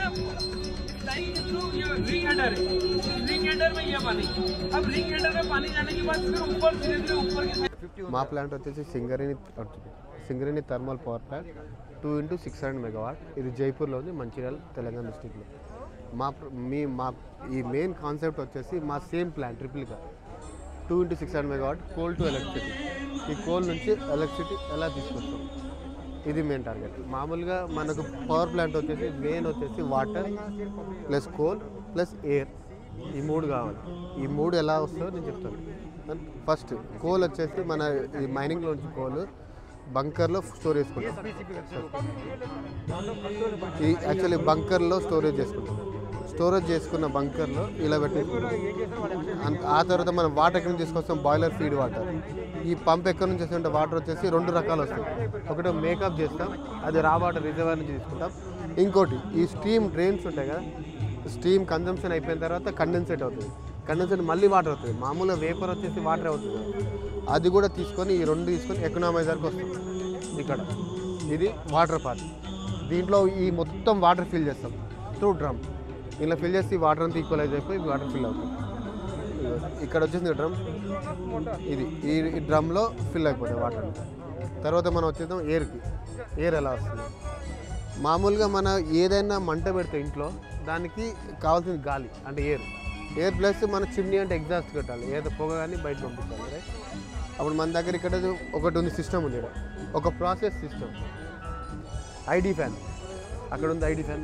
Time के through ये ring header है रिंग हेडर में ये पानी अब रिंग हेडर में पानी जाने के बाद फिर ऊपर धीरे धीरे ऊपर की side- మా ప్లాంట్ వచ్చేసి Singareni Singareni thermal power plant two into six hundred megawatt ఇది జైపూర్లో ఉంది మంచిర్యాల తెలంగాణ డిస్టిక్లో మా ప్ర- మీ మా ఈ మెయిన్ కాన్సెప్ట్ వచ్చేసి మా సేమ్ ప్లాంట్ ట్రిపుల్గా two into six hundred megawatt coal to electricity ఈ కోల్ నుంచి ఎలక్ట్రిసిటీ ఎలా తీసుకొస్తాం ఇది మెయిన్ టార్గెట్ మామూలుగా మనకు పవర్ ప్లాంట్ వచ్చేసి మెయిన్ వచ్చేసి water plus coal plus air ఈ మూడు కావాలి ఈ మూడు ఎలా వస్తుందో నేను చెప్తాను ఫస్ట్ కోల్ వచ్చేసి మన ఈ మైనింగ్లో నుంచి కోల్ బంకర్లో స్టోర్ చేసుకుంటాం ఈ యాక్చువల్లీ బంకర్లో స్టోరేజ్ చేసుకుంటాం స్టోరేజ్ చేసుకున్న బంకర్లో ఇలా పెట్టేసుకుంటాం అంత- ఆ తర్వాత మనం వాటర్ ఎక్కడి నుంచి తీసుకొస్తాం బాయిలర్ ఫీడ్ వాటర్ ఈ పంప్ ఎక్కడి నుంచి వస్తుంటే వాటర్ వచ్చేసి రెండు రకాలు వస్తాయి ఒకటి మేకప్ చేస్తాం అది రా వాటర్ రిజర్వర్ నుంచి తీసుకుంటాం ఇంకోటి ఈ స్టీమ్ డ్రైన్స్ ఉంటాయి కదా స్టీమ్ కన్జంప్షన్ అయిపోయిన తర్వాత కండెన్సేట్ అవుతుంది కండెన్సేట్ మళ్ళీ వాటర్ అవుతుంది మామూలుగా వేపర్ వచ్చేసి వాటర్ అవుతుంది అది కూడా తీసుకొని ఈ రెండు తీసుకొని ఎకనామైజర్కి వస్తాం ఇక్కడ ఇది వాటర్ పార్ట్ దీంట్లో ఈ మొత్తం వాటర్ ఫిల్ చేస్తాం త్రూ డ్రమ్ ఇలా ఫిల్ చేసి వాటర్ అంతా ఈక్వలైజ్ అయిపోయి వాటర్ ఫిల్ అవుతుంది ఇక్కడ వచ్చేసింది డ్రమ్ ఇది ఈ ఈ డ్రమ్లో ఫిల్ అయిపోతాయి వాటర్ తర్వాత మనం వచ్చేద్దాం ఎయిర్కి ఎయిర్ ఎలా వస్తుంది మామూలుగా మన ఏదైనా మంట పెడితే ఇంట్లో దానికి కావాల్సింది గాలి అంటే ఎయిర్ ఎయిర్ ప్లస్ మన చిమ్నీ అంటే ఎగ్జాస్ట్ కట్టాలి ఏదో పొగ కానీ బయట పంపించాలి రైట్ అప్పుడు మన దగ్గర ఇక్కడ ఒకటి ఉంది సిస్టమ్ ఉంది ఇక్కడ ఒక ప్రాసెస్ సిస్టమ్ ఐడి ఫ్యాన్ అక్కడ ఉంది ఐడి ఫ్యాన్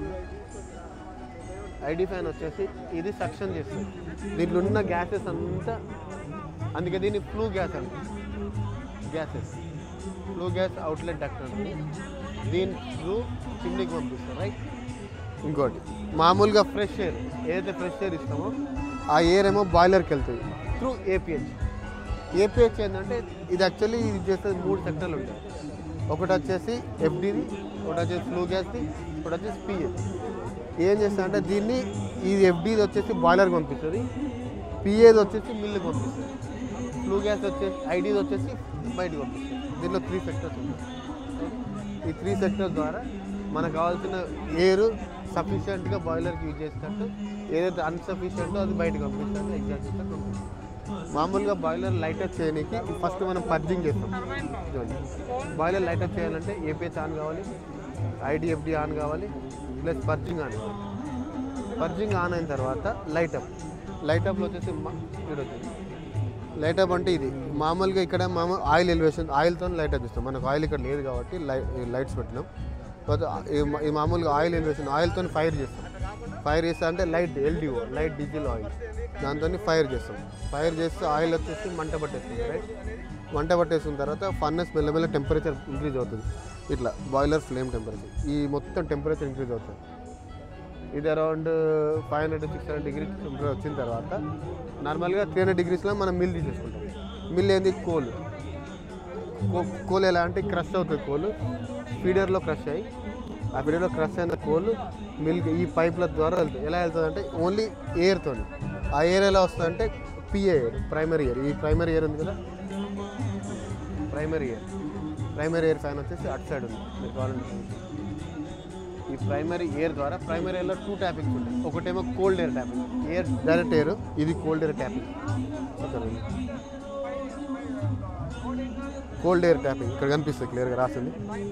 ఐడి ఫ్యాన్ వచ్చేసి ఇది సక్షన్ చేస్తుంది దీంట్లో ఉన్న గ్యాసెస్ అంతా అందుకే దీన్ని ఫ్లూ గ్యాస్ అంట gases flue gas outlet duct అంటుంది దీని త్రూ చిమ్నీకి పంపిస్తారు రైట్ ఇంకోటి మామూలుగా ఫ్రెష్ ఎయిర్ ఏదైతే ఫ్రెష్ ఎయిర్ ఇస్తామో ఆ ఎయిర్ ఏమో బాయిలర్కి వెళ్తుంది త్రూ ఏపీహెచ్ ఏపీహెచ్ ఏంటంటే ఇది యాక్చువల్లీ ఇది చేసేది మూడు సెక్టర్లు ఉంటాయి ఒకటి వచ్చేసి ఎఫ్డీది ఒకటి వచ్చేసి ఫ్లూ గ్యాస్ది ఒకటి వచ్చేసి పిహెచ్ ఏం చేస్తారంటే దీన్ని ఈ ఎఫ్డీది వచ్చేసి బాయిలర్కి పంపిస్తుంది పిఏది వచ్చేసి మిల్లుకి పంపిస్తుంది ఫ్లూ గ్యాస్ వచ్చేసి ఐడీది వచ్చేసి బయటకు పంపిస్తుంది దీంట్లో త్రీ సెక్టర్స్ ఉంటాయి ఈ త్రీ సెక్టర్ ద్వారా మనకు కావాల్సిన ఎయిర్ సఫిషియెంట్గా బాయిలర్కి యూజ్ చేసినట్టు ఏదైతే అన్సఫిషియెంటో అది బయటకు పంపిస్తుంది ఎగ్జాస్ట్ చేస్తే మామూలుగా బాయిలర్ లైటర్ చేయడానికి ఫస్ట్ మనం పర్జింగ్ చేస్తాం చూడండి బాయిలర్ లైటర్ చేయాలంటే ఏపీహెచ్ ఆన్ కావాలి ఐడిఎఫ్డి ఆన్ కావాలి ప్లస్ పర్జింగ్ ఆన్ కావాలి పర్జింగ్ ఆన్ అయిన తర్వాత లైటప్ లైటప్లో వచ్చేసి మా- ఇక్కడ వచ్చింది లైటప్ అంటే ఇది మామూలుగా ఇక్కడ మామూలు ఆయిల్ ఎలివేషన్ ఆయిల్తో లైటప్ ఇస్తాం మనకు ఆయిల్ ఇక్కడ లేదు కాబట్టి లై లైట్స్ పెట్టినాం తర్వాత ఈ మా- ఈ మామూలుగా ఆయిల్ ఎలివేషన్ ఆయిల్తో ఫైర్ చేస్తాం ఫైర్ చేస్తా అంటే light LDO light diesel oil దాంతో ఫైర్ చేస్తాం ఫైర్ చేస్తే ఆయిల్ వచ్చేసి మంట పట్టేస్తుంది రైట్ మంట పట్టేసిన తర్వాత ఫన్నెస్ మెల్లమెల్ల టెంపరేచర్ ఇంక్రీజ్ అవుతుంది ఇట్లా బాయిలర్ ఫ్లేమ్ టెంపరేచర్ ఈ మొత్తం టెంపరేచర్ ఇంక్రీజ్ అవుతుంది ఇది around five hundred six hundred degree temperature వచ్చిన తర్వాత నార్మల్గా త్రీ హండ్రెడ్ డిగ్రీస్లో మనం మిల్ తీసేసుకుంటాం మిల్ ఏంది కోల్ కో- కోల్ ఎలా అంటే క్రష్ అవుతుంది కోల్ ఫీడర్లో క్రష్ అయ్యి ఆ ఫీడర్లో క్రష్ అయిన కోల్ మిల్క్ ఈ పైప్ల ద్వారా వెళ్తుంది ఎలా వెళ్తుంది అంటే ఓన్లీ ఎయిర్తో ఆ ఎయిర్ ఎలా వస్తుంది అంటే పిఏ ఎయిర్ ప్రైమరీ ఎయిర్ ఈ ప్రైమరీ ఎయిర్ ఉంది కదా primary air primary air fan వచ్చేసి అటు సైడ్ ఉంది మీరు కావాలంటే చూడండి. ఈ ప్రైమరీ ఎయిర్ ద్వారా ప్రైమరీ ఎయిర్లో టూ ట్యాపింగ్స్ ఉంటాయి ఒకటేమో cold air tapping air direct air ఇది cold air tapping cold air tapping ఇక్కడ కనిపిస్తుంది క్లియర్గా రాసింది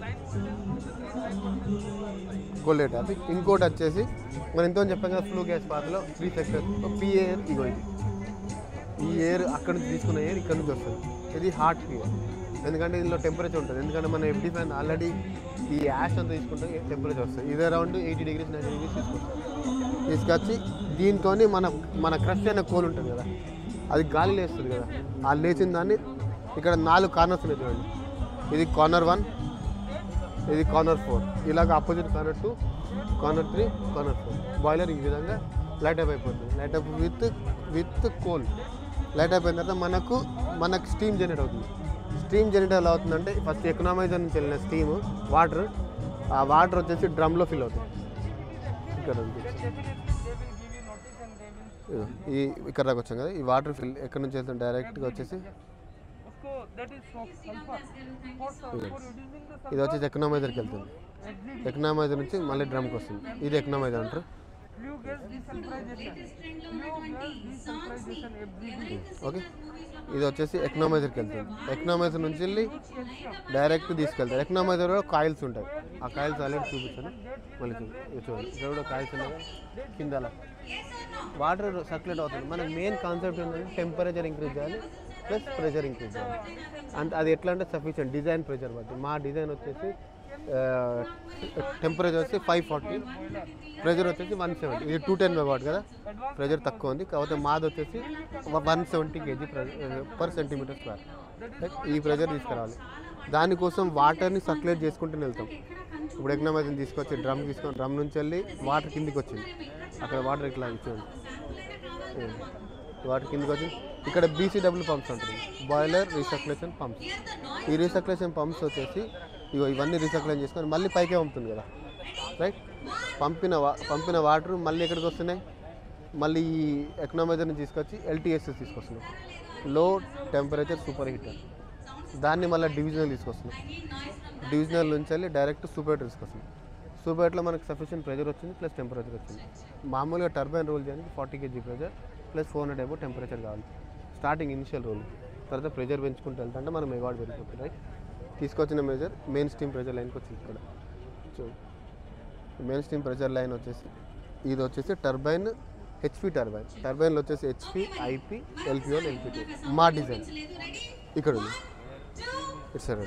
కోల్డ్ ఎయిర్ ట్యాపింగ్ ఇంకోటి వచ్చేసి మనం ఎంతో చెప్పాం కదా ఫ్లూ గ్యాస్ పాత్రలో త్రీ సెక్టర్స్ పీ ఎయిర్ ఇగో ఇది ఈ ఎయిర్ అక్కడ నుంచి తీసుకున్న ఎయిర్ ఇక్కడ నుంచి వస్తుంది ఇది హాట్ ఎయిర్ ఎందుకంటే ఇందులో టెంపరేచర్ ఉంటుంది ఎందుకంటే మన ఎఫ్డీ ఫ్యాన్ ఆల్రెడీ ఈ యాష్ అంతా తీసుకుంటే టెంపరేచర్ వస్తుంది ఇది around eighty degrees ninety degrees తీసుకొస్తాం తీసుకొచ్చి దీంతో మన మన క్రష్ అయిన కోల్ ఉంటుంది కదా అది గాలి లేస్తుంది కదా ఆ లేచిన దాన్ని ఇక్కడ నాలుగు కార్నర్స్ ఉన్నాయి చూడండి ఇది కార్నర్ వన్ ఇది కార్నర్ ఫోర్ ఇలాగ opposite corner two corner three corner four boiler ఈ విధంగా లైట్ అప్ అయిపోతుంది light up with with coal light అయిపోయిన తర్వాత మనకు మనకు స్టీమ్ జనరేట్ అవుతుంది స్టీమ్ జనరేట్ ఎలా అవుతుందంటే ఫస్ట్ ఎకనామైజర్ నుంచి వెళ్ళిన స్టీమ్ వాటర్ ఆ వాటర్ వచ్చేసి డ్రమ్లో ఫిల్ అవుతుంది ఇక్కడ ఉంది. ఇదిగో, ఈ ఇక్కడ దాకా వచ్చాం కదా ఈ వాటర్ ఫిల్ ఎక్కడ నుంచి వెళ్తాం డైరెక్ట్గా వచ్చేసి उसको that is sulfur for for reducing the ఇది వచ్చేసి ఎకనామైజర్కి వెళ్తుంది ఎకనామైజర్ నుంచి మళ్ళీ డ్రమ్కి వస్తుంది ఇది ఎకనామైజర్ అంటారు flue gas desulphurisation flue gas desulphurisation FGD okay ఇది వచ్చేసి ఎకనామైజర్కి వెళ్తుంది ఎకనామైజర్ నుంచి వెళ్ళి డైరెక్ట్ తీసుకెళ్తారు ఎకనామైజర్ కూడా కాయిల్స్ ఉంటాయి ఆ కాయిల్స్ ఆల్రెడీ చూపిస్తాను మళ్ళీ చూపి ఇది చూడండి ఇక్కడ కూడా కాయిల్స్ ఉన్నాయి కదా, కింద అలా వాటర్ సర్క్యులేట్ అవుతుంది మనకి మెయిన్ కాన్సెప్ట్ ఏంటంటే టెంపరేచర్ ఇంక్రీజ్ చేయాలి ప్లస్ ప్రెషర్ ఇంక్రీజ్ చేయాలి అంటే అది ఎట్లా అంటే సఫిషియంట్ డిజైన్ ప్రెషర్ బట్టి మా డిజైన్ వచ్చేసి టెంపరేచర్ వచ్చి ఫైవ్ ఫార్టీ ప్రెషర్ వచ్చేసి వన్ సెవెంటీ ఇది టూ టెన్ మెగావాట్ కదా ప్రెషర్ తక్కువ ఉంది కాకపోతే మాది వచ్చేసి one seventy KG per centimetre square ఈ ప్రెషర్ తీసుకురావాలి దానికోసం వాటర్ని సర్క్యులేట్ చేసుకుంటూనే వెళ్తాం ఇప్పుడు ఎగ్నామైజన్ తీసుకొచ్చి డ్రమ్ తీసుకొని డ్రమ్ నుంచి వెళ్ళి వాటర్ కిందికి వచ్చింది అక్కడ వాటర్ ఇట్లా ఇచ్చేయండి వాటర్ కిందికి వచ్చి ఇక్కడ బీసీడబ్ల్యూ పంప్స్ ఉంటుంది బాయిలర్ రీసర్క్యులేషన్ పంప్స్ ఈ రీసర్క్యులేషన్ పంప్స్ వచ్చేసి ఇగో ఇవన్నీ రీసర్క్యులేషన్ చేసుకొని మళ్ళీ పైకే పంపుతుంది కదా రైట్ పంపిన వా పంపిన వాటర్ మళ్ళీ ఎక్కడికి వస్తున్నాయి మళ్ళీ ఈ ఎకనామైజర్ని తీసుకొచ్చి ఎల్టీఎస్ఎస్ తీసుకొస్తున్నాం లో టెంపరేచర్ సూపర్ హీటర్ దాన్ని మళ్ళీ డివిజనల్ తీసుకొస్తున్నాం డివిజనల్ నుంచి వెళ్ళి డైరెక్ట్ సూపర్ తీసుకొస్తున్నాం సూపర్ హీట్లో మనకి సఫిషియెంట్ ప్రెజర్ వచ్చింది ప్లస్ టెంపరేచర్ వచ్చింది మామూలుగా టర్బైన్ రోల్ చేయడానికి forty KG pressure plus four hundred ఏమో టెంపరేచర్ కావాలి స్టార్టింగ్ ఇనిషియల్ రోల్ తర్వాత ప్రెజర్ పెంచుకుంటూ వెళ్తుంటే మనం మెగావాట్ పెరిగిపోతుంది రైట్ తీసుకొచ్చిన మెజర్ మెయిన్ స్టీమ్ ప్రెజర్ లైన్కి వచ్చింది ఇక్కడ చూడండి మెయిన్ స్టీమ్ ప్రెజర్ లైన్ వచ్చేసి ఇది వచ్చేసి టర్బైన్ హెచ్పి టర్బైన్ టర్బైన్లో వచ్చేసి హెచ్పి ఐపి ఎల్పిఓన్ ఎల్పిటి మా డిజైన్ ఇక్కడ ఉంది ఇట్స్ సరే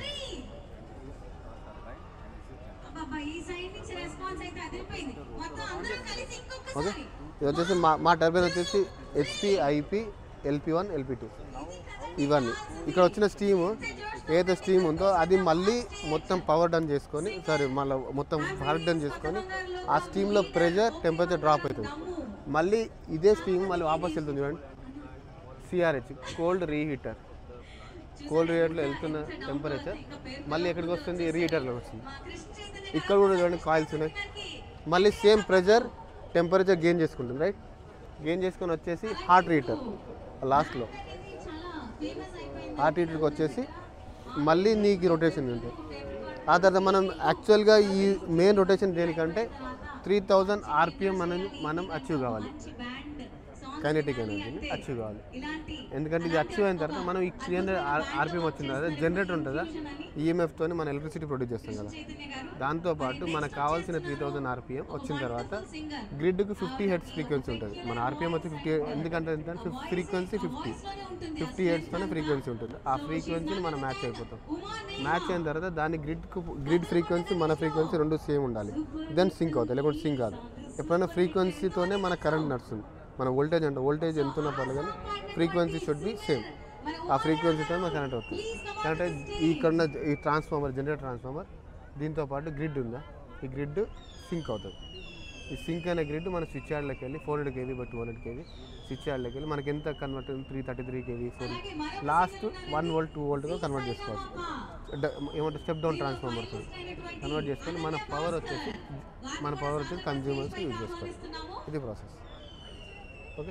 అబ్బబ్బా, ఈ సైడ్ నుంచి రెస్పాన్స్ అయితే అదిరిపోయింది మొత్తం అందరం కలిసి ఓకే ఇంకొకసారి ఇది వచ్చేసి మా మా టర్బైన్ వచ్చేసి HP IP LP one LP two ఇవన్నీ ఇక్కడ వచ్చిన స్టీమ్ ఏదైతే స్టీమ్ ఉందో అది మళ్ళీ మొత్తం పవర్ డన్ చేసుకొని సారీ మళ్ళీ మొత్తం వర్క్ డన్ చేసుకొని ఆ స్టీమ్లో ప్రెషర్ టెంపరేచర్ డ్రాప్ అవుతుంది మళ్ళీ ఇదే స్టీమ్ మళ్ళీ వాపస్ వెళ్తుంది చూడండి సిఆర్హెచ్ కోల్డ్ రీహీటర్ కోల్డ్ రీహీటర్లో వెళ్తున్న టెంపరేచర్ మళ్ళీ ఎక్కడికి వస్తుంది రీహీటర్లో వస్తుంది ఇక్కడ కూడా చూడండి కాయిల్స్ ఉన్నాయి మళ్ళీ సేమ్ ప్రెషర్ టెంపరేచర్ గెయిన్ చేసుకుంటుంది రైట్ గెయిన్ చేసుకొని వచ్చేసి హార్ట్ రీటర్ లాస్ట్లో హార్ట్ రీటర్కి వచ్చేసి మళ్ళీ నీకు రొటేషన్ ఉంటుంది ఆ తర్వాత మనం యాక్చువల్గా ఈ మెయిన్ రొటేషన్ దేనికంటే త్రీ థౌజండ్ ఆర్పిఎం మనం మనం అచీవ్ కావాలి కైనెటిక్ ఎనర్జీని అచీవ్ కావాలి ఎందుకంటే ఇది అచీవ్ అయిన తర్వాత మనం ఈ త్రీ హండ్రెడ్ ఆర్పిఎం వచ్చింది కదా జనరేటర్ ఉంటుందా ఈఎంఎఫ్తో మనం ఎలక్ట్రిసిటీ ప్రొడ్యూస్ చేస్తాం కదా దాంతోపాటు మనకు కావాల్సిన త్రీ థౌజండ్ ఆర్పిఎం వచ్చిన తర్వాత గ్రిడ్కి ఫిఫ్టీ హెడ్స్ ఫ్రీక్వెన్సీ ఉంటుంది మన ఆర్పిఎం వచ్చి ఫిఫ్టీ ఎందుకంటే ఎంత ఫ్రీక్వెన్సీ ఫిఫ్టీ ఫిఫ్టీ హెడ్స్తోనే ఫ్రీక్వెన్సీ ఉంటుంది ఆ ఫ్రీక్వెన్సీని మనం మ్యాచ్ అయిపోతాం మ్యాచ్ అయిన తర్వాత దాని గ్రిడ్కు గ్రిడ్ ఫ్రీక్వెన్సీ మన ఫ్రీక్వెన్సీ రెండు సేమ్ ఉండాలి దెన్ సింక్ అవుతాయి లేకుంటే సింక్ కాదు ఎప్పుడైనా ఫ్రీక్వెన్సీతోనే మన కరెంట్ నడుస్తుంది మన వోల్టేజ్ అంటే వోల్టేజ్ ఎంత ఉన్నా పర్లేదు కానీ ఫ్రీక్వెన్సీ షుడ్ బి సేమ్ ఆ ఫ్రీక్వెన్సీతో మన కరెంట్ అవుతుంది కరెంట్ ఈ ఇక్కడ ఉన్న ఈ ట్రాన్స్ఫార్మర్ జనరేటర్ ట్రాన్స్ఫార్మర్ దీంతో పాటు గ్రిడ్ ఉందా ఈ గ్రిడ్ సింక్ అవుతుంది ఈ సింక్ అనే గ్రిడ్ మన స్విచ్ యార్డ్లోకి వెళ్ళి four hundred KV but two hundred KV switch యార్డ్లోకి వెళ్ళి మనకి ఎంత convert three thirty three KV four last one volt two వోల్ట్గా కన్వర్ట్ చేసుకోవచ్చు డ- ఏమంటే స్టెప్ డౌన్ ట్రాన్స్ఫార్మర్స్ కన్వర్ట్ చేసుకొని మన పవర్ వచ్చేసి మన పవర్ వచ్చేసి కన్జ్యూమర్స్కి యూజ్ చేసుకోవాలి ఇది ప్రాసెస్ ఓకే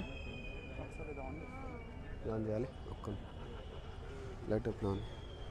ఆన్ చేయాలి ఒక్క లైట్ అప్ ఆన్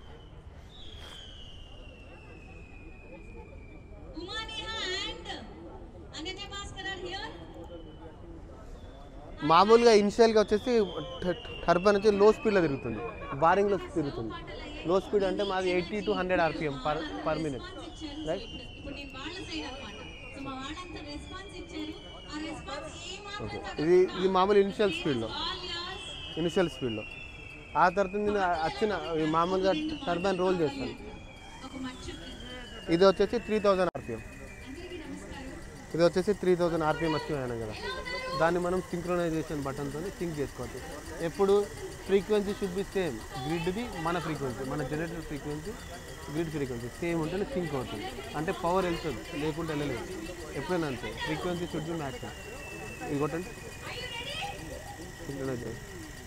మామూలుగా ఇనిషియల్గా వచ్చేసి టర్బన్ వచ్చి లో స్పీడ్లో తిరుగుతుంది బారింగ్లో తిరుగుతుంది లో స్పీడ్ అంటే మాది eighty to hundred RPM per per minute right ఇప్పుడు నేను వాళ్ళ సైడ్ అన్నమాట సో మా వాళ్ళంతా రెస్పాన్స్ ఇచ్చారు ఆ రెస్పాన్స్ ఓకే ఏమాత్రం ఇది ఇది మామూలు ఇనిషియల్ స్పీడ్లో ఆల్ యాస్ ఇనిషియల్ స్పీడ్లో ఆ తర్వాత నేను వచ్చిన ఈ మామూలుగా టర్బైన్ రోల్ చేస్తాను ఒక మచ్చుకి ఇది వచ్చేసి త్రీ థౌజండ్ ఆర్పిఎం అందరికీ నమస్కారం ఇది వచ్చేసి త్రీ థౌజండ్ ఆర్పిఎం వచ్చినాయి కదా దాన్ని మనం సింక్రొనైజేషన్ బటన్తో సింక్ చేసుకోవచ్చు ఎప్పుడు ఫ్రీక్వెన్సీ షుడ్ బి సేమ్ గ్రిడ్ది మన ఫ్రీక్వెన్సీ మన generator frequency grid frequency same ఉంటేనే సింక్ అవుతుంది అంటే పవర్ వెళ్తుంది లేకుంటే వెళ్ళలేదు ఎప్పుడైనా అంతే ఫ్రీక్వెన్సీ షుడ్ బి మ్యాచ్ ఇది కొట్టండి సింక్రొనైజేషన్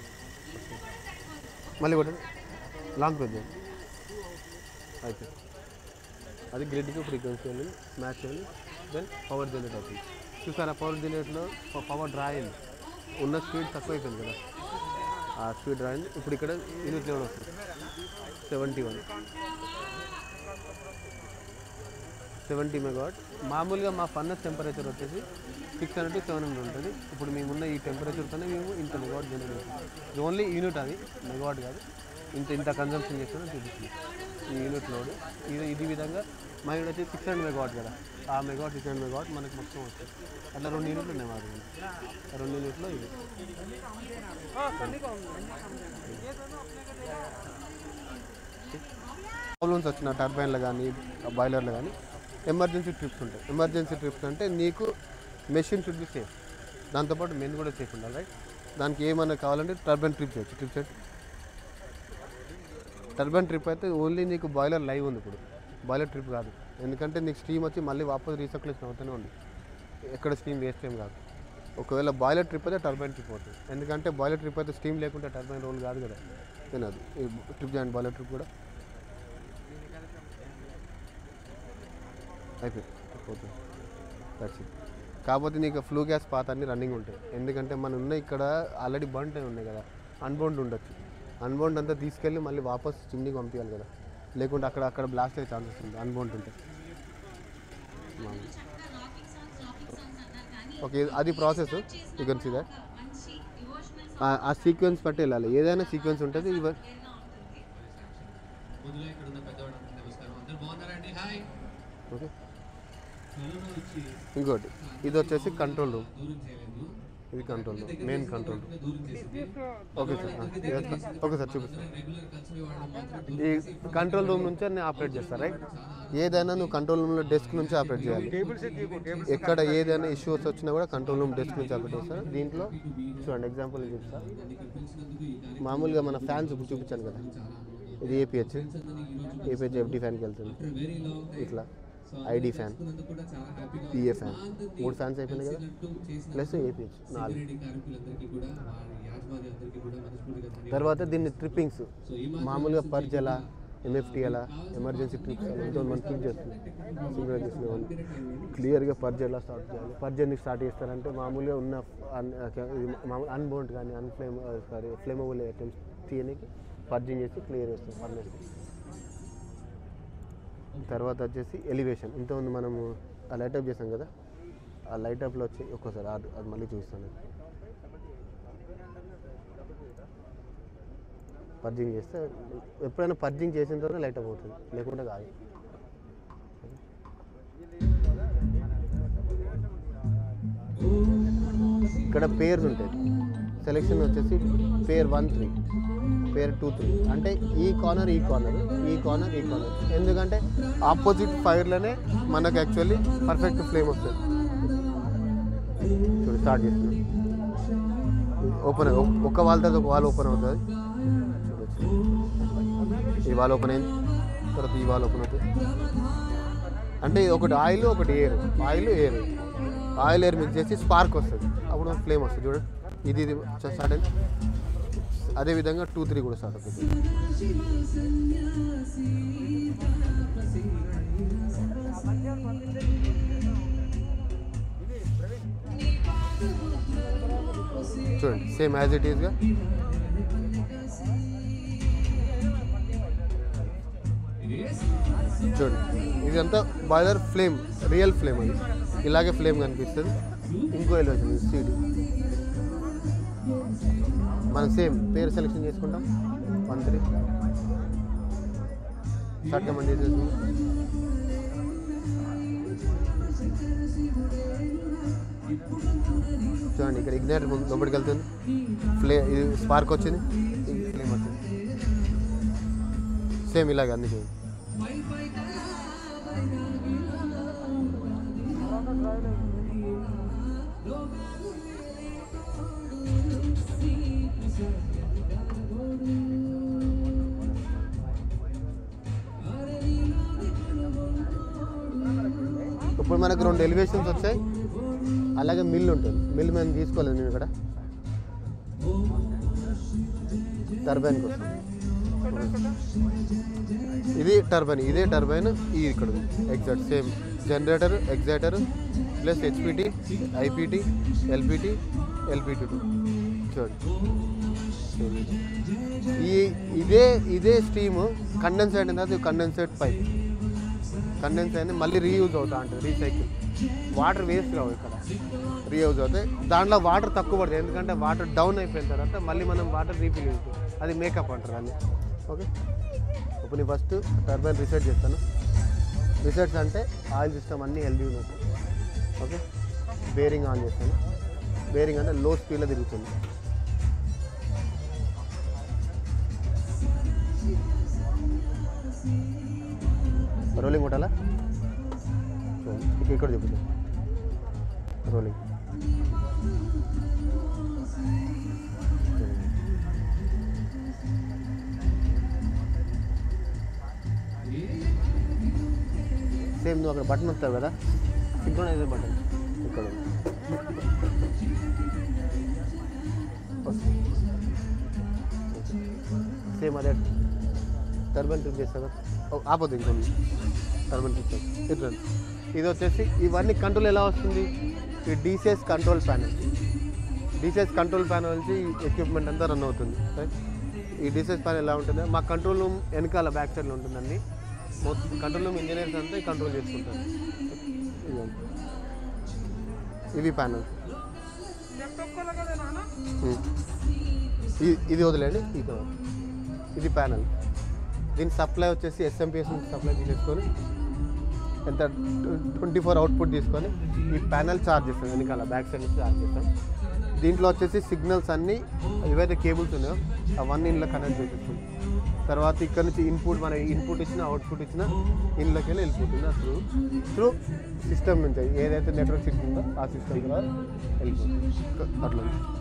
మళ్ళీ కొట్టండి లాంగ్ పెద్ద అయితే అది గ్రిడ్కి ఫ్రీక్వెన్సీ వెళ్ళి మ్యాచ్ వెళ్ళి దెన్ పవర్ జనరేట్ అవుతుంది చూసారా పవర్ జనరేట్లో పవర్ డ్రా అయింది ఉన్న స్పీడ్ తక్కువ అయిపోయింది కదా ఆ స్పీడ్ డ్రా అయింది ఇప్పుడు ఇక్కడ యూనిట్ లెవెల్ వస్తుంది సెవెంటీ వన్ సెవెంటీ మెగావాట్ మామూలుగా మా ఫన్నస్ టెంపరేచర్ వచ్చేసి six hundred to seven hundred ఉంటుంది ఇప్పుడు మేమున్న ఈ టెంపరేచర్తోనే మేము ఇంత మెగావాట్ జనరేట్ చేస్తాం ఇది ఓన్లీ యూనిట్ అది మెగావాట్ కాదు ఇంత ఇంత కన్జంప్షన్ చేస్తుందో చూపిస్తుంది ఈ యూనిట్ లోడ్ ఇది ఇది విధంగా మా యూనిట్ వచ్చి సిక్స్ హండ్రెడ్ మెగావాట్ కదా ఆ మెగావాట్ సిక్స్ హండ్రెడ్ మెగావాట్ మనకు మొత్తం వస్తుంది అట్లా రెండు యూనిట్లు ఉన్నాయి మా దగ్గర. ఆ రెండు యూనిట్లో ఇది ప్రాబ్లమ్స్ వచ్చిన టర్బైన్లు కానీ బాయిలర్లు కానీ ఎమర్జెన్సీ ట్రిప్స్ ఉంటాయి ఎమర్జెన్సీ ట్రిప్స్ అంటే నీకు మెషిన్ షుడ్ బి సేఫ్ దాంతోపాటు మెన్ కూడా సేఫ్ ఉండాలి రైట్ దానికి ఏమన్నా కావాలంటే టర్బైన్ ట్రిప్ చేయొచ్చు ట్రిప్ చేయొచ్చు టర్బైన్ ట్రిప్ అయితే ఓన్లీ నీకు బాయిలర్ లైవ్ ఉంది ఇప్పుడు బాయిలర్ ట్రిప్ కాదు ఎందుకంటే నీకు స్టీమ్ వచ్చి మళ్ళీ వాపస్ రీసర్క్యులేషన్ అవుతూనే ఉంది ఎక్కడ స్టీమ్ వేస్ట్ ఏం కాదు ఒకవేళ బాయిలర్ ట్రిప్ అయితే టర్బైన్ ట్రిప్ అవుతుంది ఎందుకంటే బాయిలర్ ట్రిప్ అయితే స్టీమ్ లేకుంటే టర్బైన్ రోల్ కాదు కదా తినదు ఈ ట్రిప్ చేయండి బాయిలర్ ట్రిప్ కూడా అయిపోయింది పోతుంది దట్స్ ఇట్ కాకపోతే నీకు ఫ్లూ గ్యాస్ పాత అన్ని రన్నింగ్ ఉంటాయి ఎందుకంటే మన ఉన్న ఇక్కడ ఆల్రెడీ బండ్ అయి ఉన్నాయి కదా అన్బౌండ్ ఉండొచ్చు అన్బౌండ్ అంతా తీసుకెళ్ళి మళ్ళీ వాపస్ చిమ్నీకి పంపించాలి కదా లేకుంటే అక్కడ అక్కడ బ్లాస్ట్ అయ్యే ఛాన్సెస్ ఉంది అన్బౌండ్ ఉంటే చక్కగా లాకింగ్ సాంగ్స్ లాకింగ్ సాంగ్స్ అన్నారు కానీ ఓకే అది process you can see that ఒక మంచి డివోషనల్ ఆ సీక్వెన్స్ బట్టి వెళ్ళాలి ఏదైనా సీక్వెన్స్ ఉంటుంది ఇవ సాంగ్గా ఉంటుంది ముందుగా ఇక్కడ ఉన్న పెద్దవాళ్ళందరికీ నమస్కారం అందరూ బాగున్నారండి హాయ్ ఓకే కరోనా వచ్చి ఇంకోటి ఇది వచ్చేసి కంట్రోల్ రూమ్ దూరం చేయలేదు ఇది control room main control room దూరం చేసింది ఓకే సార్ ఇదంతా- ఓకే సార్ చూపిస్తాను రెగ్యులర్ కలిసి వాళ్ళని మాత్రం ఈ కంట్రోల్ రూమ్ నుంచి నేను ఆపరేట్ చేస్తాను రైట్ ఏదైనా నువ్వు కంట్రోల్ రూమ్లో డెస్క్ నుంచి ఆపరేట్ చేయాలి ఎక్కడ ఏదైనా ఇష్యూస్ వచ్చినా కూడా కంట్రోల్ రూమ్ డెస్క్ నుంచి ఆపరేట్ చేస్తాను దీంట్లో చూడండి ఎగ్జాంపుల్ చూపిస్తా మామూలుగా మన ఫ్యాన్స్ ఇప్పుడు చూపించాను కదా ఇది ఏపీహెచ్ ఏపీహెచ్ ఎఫ్డి ఫ్యాన్కి వెళ్తుంది వెరీ లాంగ్ ఇట్లా ఐడి ఫ్యాన్ కూడా చాలా హ్యాపీగా పిఏ ఫ్యాన్ మూడు ఫ్యాన్స్ అయిపోయినాయి కదా చేసిన ప్లస్ ఏపీహెచ్ నాలుగు రెడ్డి కార్మికులందరికీ కూడా వారి యాజమాన్యాలందరికీ కూడా మనస్ఫూర్తిగా ధన్యవాదాలు. తర్వాత దీన్ని ట్రిప్పింగ్స్ మామూలుగా పర్జ్ ఎలా ఎంఎఫ్టీ ఎలా ఎమర్జెన్సీ ట్రిప్స్ ఎలా ఎంతో మనం ట్రిప్ చేస్తుంది సింగర్ చేసిన క్లియర్గా పర్జ్ ఎలా స్టార్ట్ చేయాలి పర్జ్ ఎందుకు స్టార్ట్ చేస్తారంటే మామూలుగా ఉన్న అన్ ఇది మామూలు అన్బౌండ్ కానీ అన్ఫ్లేమ్ సారీ ఫ్లేమబుల్ ఐటమ్స్ తీయడానికి పర్జింగ్ చేసి క్లియర్ చేస్తాం ఫర్నెస్ తర్వాత వచ్చేసి ఎలివేషన్ ఇంతకుముందు మనము ఆ లైటప్ చేసాం కదా ఆ లైటప్లో వచ్చి ఒక్కోసారి అది అది మళ్ళీ చూస్తాను పర్జింగ్ చేస్తే ఎప్పుడైనా పర్జింగ్ చేసిన తర్వాత లైట్ అప్ అవుతుంది లేకుంటే కాదు ఇక్కడ పేర్స్ ఉంటాయి సెలెక్షన్ వచ్చేసి pair one three pair two three అంటే ఈ కార్నర్ ఈ కార్నర్ ఈ కార్నర్ ఈ కార్నర్ ఎందుకంటే ఆపోజిట్ ఫైర్లోనే మనకు యాక్చువల్లీ పర్ఫెక్ట్ ఫ్లేమ్ వస్తుంది చూడు స్టార్ట్ చేస్తున్నాం ఓపెన్ ఒక వాల్ తర్వాత ఒక వాల్ ఓపెన్ అవుతుంది చూడొచ్చు ఈ వాల్ ఓపెన్ అయింది తర్వాత ఈ వాల్ ఓపెన్ అవుతుంది అంటే ఇది ఒకటి ఆయిల్ ఒకటి air oil air oil air mix చేసి స్పార్క్ వస్తుంది అప్పుడు ఫ్లేమ్ వస్తుంది చూడండి ఇది ఇది స్టార్ట్ అయింది అదేవిధంగా టూ త్రీ కూడా స్టార్ట్ అవుతుంది చూడండి సేమ్ యాజ్ ఇట్ ఈస్గా చూడండి ఇదంతా బాయిలర్ ఫ్లేమ్ రియల్ ఫ్లేమ్ అది ఇలాగే ఫ్లేమ్ కనిపిస్తుంది ఇంకో ఎలివేషన్ సీడీ మనం సేమ్ పేరు సెలెక్షన్ చేసుకుంటాం వన్ త్రీ షార్ట్ కమెంట్ చేసేసుకుంటాం చూడండి ఇక్కడ ఇగ్నైటర్ లోపలికి వెళ్తుంది ఫ్లే ఇది స్పార్క్ వచ్చింది ఇది ఫ్లేమ్ వచ్చింది సేమ్ ఇలాగే అన్ని చేయండి ఇప్పుడు మనకు రెండు ఎలివేషన్స్ వచ్చాయి అలాగే మిల్ ఉంటుంది మిల్ మేము తీసుకోలేదు నేను ఇక్కడ టర్బైన్ కోసం ఇది టర్బైన్ ఇదే టర్బైన్ ఇది ఇక్కడ exact same generator exciter plus HPT IPT LPT LPT two చూడండి ఈ ఇదే ఇదే స్టీమ్ కండెన్సేట్ అనేది కండెన్సేట్ పైప్ కండెన్స్ అయింది మళ్ళీ రీయూజ్ అవుతా ఉంటుంది రీసైకిల్ వాటర్ వేస్ట్ కావు ఇక్కడ రీయూజ్ అవుతాయి దాంట్లో వాటర్ తక్కువ పడుతుంది ఎందుకంటే వాటర్ డౌన్ అయిపోయిన తర్వాత మళ్ళీ మనం వాటర్ రీఫిల్ చేస్తాం అది మేకప్ అంటారు దాన్ని ఓకే ఇప్పుడు నేను ఫస్ట్ టర్బైన్ రీసెట్ చేస్తాను రీసెట్స్ అంటే ఆయిల్ సిస్టమ్ అన్నీ హెల్దీ ఉన్నట్టు ఓకే బేరింగ్ ఆన్ చేస్తాను బేరింగ్ అంటే లో స్పీడ్లో తిరుగుతుంది రోలింగ్ కొట్టాలా చూడండి ఇక ఇక్కడ చెప్తాను రోలింగ్ సేమ్ నువ్వు అక్కడ బటన్ వస్తావు కదా సింక్రోనైజర్ బటన్ ఇక్కడ ఉంది. సేమ్ అదే టర్బన్ ట్రిప్ చేస్తా కదా ఓ, ఆపొద్దు ఇంకొన్ని టర్బన్ ట్రిప్ ఇట్లా ఇది వచ్చేసి ఇవన్నీ కంట్రోల్ ఎలా వస్తుంది ఈ DCS control panel DCS control panel నుంచి ఎక్విప్మెంట్ అంతా రన్ అవుతుంది right? ఈ డీసీఎస్ ప్యానల్ ఎలా ఉంటుంది మా కంట్రోల్ రూమ్ వెనకాల బ్యాక్ సైడ్లో ఉంటుందండి మొత్తం కంట్రోల్ రూమ్ ఇంజనీర్స్ అంతా కంట్రోల్ చేసుకుంటారు ఇదిగోండి. ఇవి ప్యానల్ लैपटॉप का लगा देना है ना ఇది వదిలేండి ఇక్కడ ఇది ప్యానల్ దీని సప్లై వచ్చేసి ఎస్ఎంపిఎస్ నుంచి సప్లై చేసుకొని ఎంత ట్వంటీ ఫోర్ అవుట్పుట్ తీసుకొని ఈ ప్యానల్ చార్జ్ చేస్తాం వెనకాల బ్యాక్ సైడ్ నుంచి చార్జ్ చేస్తాం దీంట్లో వచ్చేసి సిగ్నల్స్ అన్నీ ఏవైతే కేబుల్స్ ఉన్నాయో అవన్నీ ఇంట్లో కనెక్ట్ చేసేస్తాం తర్వాత ఇక్కడ నుంచి ఇన్పుట్ మన ఇన్పుట్ ఇచ్చిన అవుట్పుట్ ఇచ్చిన ఇంట్లోకి వెళ్ళి వెళ్ళిపోతుంది త్రూ త్రూ సిస్టమ్ నుంచి ఏదైతే నెట్వర్క్ సిస్టమ్ ఉందో ఆ సిస్టమ్ ద్వారా వెళ్ళిపోతుంది అట్లా